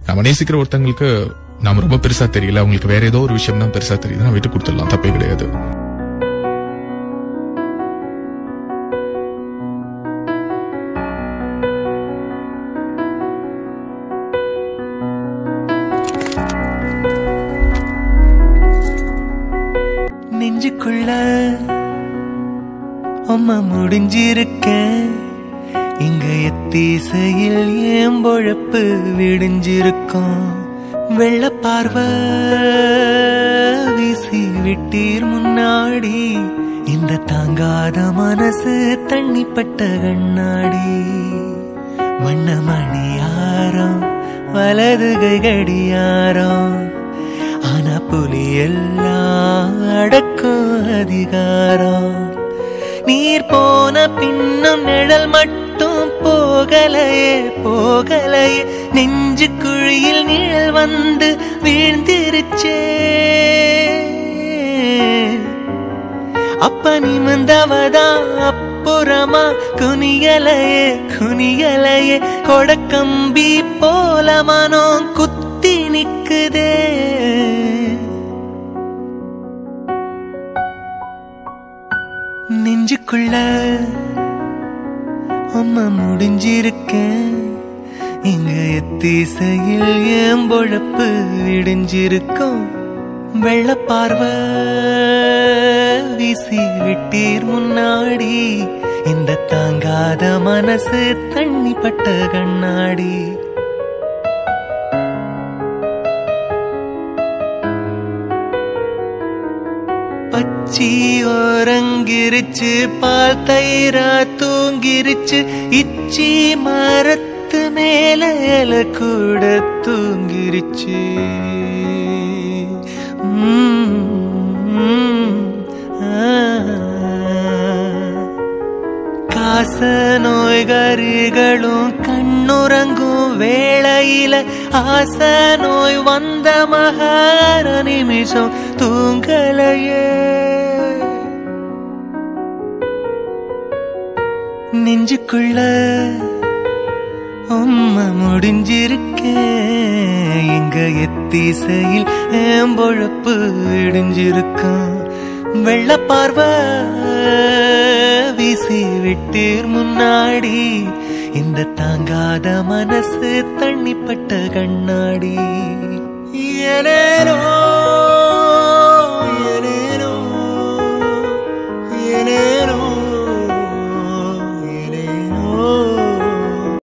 நம்ம நேசிக்கிற ஒருத்தங்களுக்கு நாம ரொம்ப பெருசா தெரியல அவங்களுக்கு வேற ஏதோ ஒரு விஷயம் தான் பெருசா தெரியுதுன்னா விட்டு கொடுத்துடலாம் தப்பே கிடையாது நெஞ்சுக்குள்ள அம்மா முடிஞ்சிருக்க இங்க எத்தீசையில் ஏன் பொழப்பு விடிஞ்சிருக்கும் வெள்ள பார்வை வீசி விட்டீர் முன்னாடி இந்த தாங்காத மனசு தண்ணிப்பட்ட கண்ணாடி வண்ண மணியாரம் வலது கை கடியாரம் ஆனா புலி எல்லாம் அடக்கும் அதிகாரம் நீர் போன பின்னும் நிழல் மட்டும் போகலையே போகலையே நெஞ்சு குழியில் நிழல் வந்து வீழ்ந்திருச்சே அப்ப நிமிந்தவதான் அப்புறமா குனியலையே குனியலையே கொடக்கம்பி போல மனம் குத்தி நிக்குதே நெஞ்சுக்குள்ள அம்மா முடிஞ்சிருக்கேன் இங்க எத்தீசையில் ஏன் பொழப்பு விடிஞ்சிருக்கும் வெள்ள பார்வை வீசி விட்டீர் முன்னாடி இந்த தாங்காத மனசு தண்ணிப்பட்ட கண்ணாடி பச்சி ஓரங்கிருச்சு பால் தயிரா தூங்கிருச்சு இச்சி மரத்து மேல இலை கூட தூங்கிருச்சு உம், உம், ஆ. காச நோய்கருகளும் கண்ணுறங்கும் வேளையில ஆச நோய் வந்த மகார நிமிஷம் தூங்கலையே நெஞ்சுக்குள்ள உம்மை முடிஞ்சிருக்கேன் இங்க எத்தீசையில் என் பொழப்பு இடிஞ்சிருக்கான் வெள்ள பார்வை வீசி விட்டீர் முன்னாடி இந்த தாங்காத மனசு தண்ணிப்பட்ட கண்ணாடி ஏனேனோ